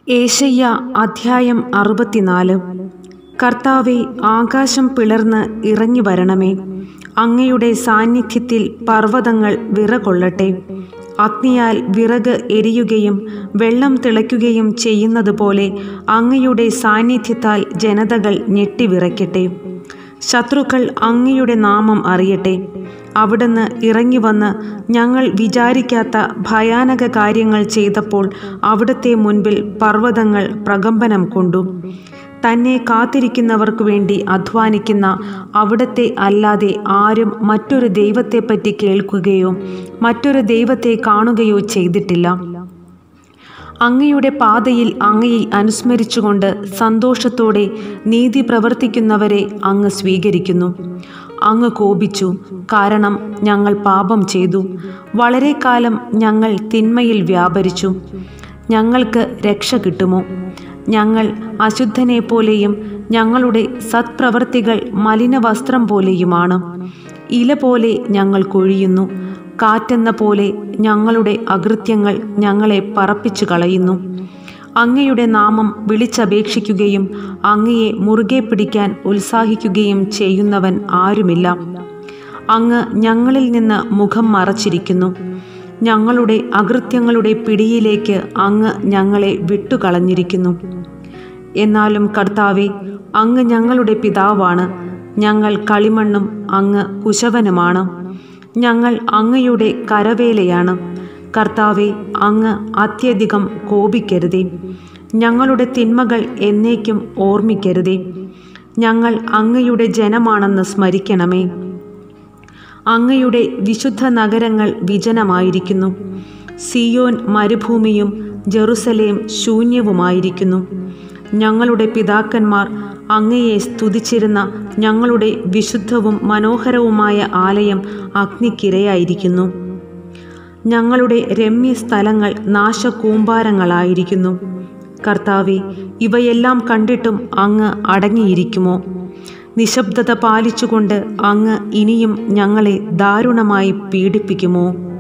ഏശയ്യ അധ്യായം അറുപത്തിനാല് കർത്താവെ ആകാശം പിളർന്ന് ഇറങ്ങി വരണമേ അങ്ങയുടെ സാന്നിധ്യത്തിൽ പർവ്വതങ്ങൾ വിറകൊള്ളട്ടെ അഗ്നിയാൽ വിറക് എരിയുകയും വെള്ളം തിളയ്ക്കുകയും ചെയ്യുന്നത് പോലെ അങ്ങയുടെ സാന്നിധ്യത്താൽ ജനതകൾ ഞെട്ടിവിറയ്ക്കട്ടെ ശത്രുക്കൾ അങ്ങയുടെ നാമം അറിയട്ടെ അവിടുന്ന് ഇറങ്ങി വന്ന് ഞങ്ങൾ വിചാരിക്കാത്ത ഭയാനക കാര്യങ്ങൾ ചെയ്തപ്പോൾ അവിടുത്തെ മുൻപിൽ പർവ്വതങ്ങൾ പ്രകമ്പനം കൊണ്ടു തന്നെ കാത്തിരിക്കുന്നവർക്കു വേണ്ടി അധ്വാനിക്കുന്ന അവിടത്തെ അല്ലാതെ ആരും മറ്റൊരു ദൈവത്തെപ്പറ്റി കേൾക്കുകയോ മറ്റൊരു ദൈവത്തെ കാണുകയോ ചെയ്തിട്ടില്ല അങ്ങയുടെ പാതയിൽ അങ്ങയെ അനുസ്മരിച്ചുകൊണ്ട് സന്തോഷത്തോടെ നീതി പ്രവർത്തിക്കുന്നവരെ അങ്ങ് സ്വീകരിക്കുന്നു അങ്ങ് കോപിച്ചു കാരണം ഞങ്ങൾ പാപം ചെയ്തു വളരെ കാലം ഞങ്ങൾ തിന്മയിൽ വ്യാപരിച്ചു ഞങ്ങൾക്ക് രക്ഷ കിട്ടുമോ ഞങ്ങൾ അശുദ്ധനെ പോലെയും ഞങ്ങളുടെ സത്പ്രവർത്തികൾ മലിന വസ്ത്രം പോലെയുമാണ് ഇല പോലെ ഞങ്ങൾ കൊഴിയുന്നു കാറ്റെന്ന പോലെ ഞങ്ങളുടെ അകൃത്യങ്ങൾ ഞങ്ങളെ പറപ്പിച്ചു കളയുന്നു അങ്ങയുടെ നാമം വിളിച്ചപേക്ഷിക്കുകയും അങ്ങയെ മുറുകെ പിടിക്കാൻ ഉത്സാഹിക്കുകയും ചെയ്യുന്നവൻ ആരുമില്ല അങ്ങ് ഞങ്ങളിൽ നിന്ന് മുഖം മറച്ചിരിക്കുന്നു ഞങ്ങളുടെ അകൃത്യങ്ങളുടെ പിടിയിലേക്ക് അങ്ങ് ഞങ്ങളെ വിട്ടുകളഞ്ഞിരിക്കുന്നു എന്നാലും കർത്താവെ അങ്ങ് ഞങ്ങളുടെ പിതാവാണ് ഞങ്ങൾ കളിമണ്ണും അങ്ങ് കുശവനുമാണ് ഞങ്ങൾ അങ്ങയുടെ കരവേലയാണ് കർത്താവെ അങ്ങ് അത്യധികം കോപിക്കരുതേ ഞങ്ങളുടെ തിന്മകൾ എന്നേക്കും ഓർമ്മിക്കരുതേ ഞങ്ങൾ അങ്ങയുടെ ജനമാണെന്ന് സ്മരിക്കണമേ അങ്ങയുടെ വിശുദ്ധ നഗരങ്ങൾ വിജനമായിരിക്കുന്നു സിയോൻ മരുഭൂമിയും ജെറുസലേം ശൂന്യവുമായിരിക്കുന്നു ഞങ്ങളുടെ പിതാക്കന്മാർ അങ്ങയെ സ്തുതിച്ചിരുന്ന ഞങ്ങളുടെ വിശുദ്ധവും മനോഹരവുമായ ആലയം അഗ്നിക്കിരയായിരിക്കുന്നു ഞങ്ങളുടെ രമ്യ സ്ഥലങ്ങൾ നാശകൂമ്പാരങ്ങളായിരിക്കുന്നു കർത്താവെ ഇവയെല്ലാം കണ്ടിട്ടും അങ്ങ് അടങ്ങിയിരിക്കുമോ നിശബ്ദത പാലിച്ചുകൊണ്ട് അങ്ങ് ഇനിയും ഞങ്ങളെ ദാരുണമായി പീഡിപ്പിക്കുമോ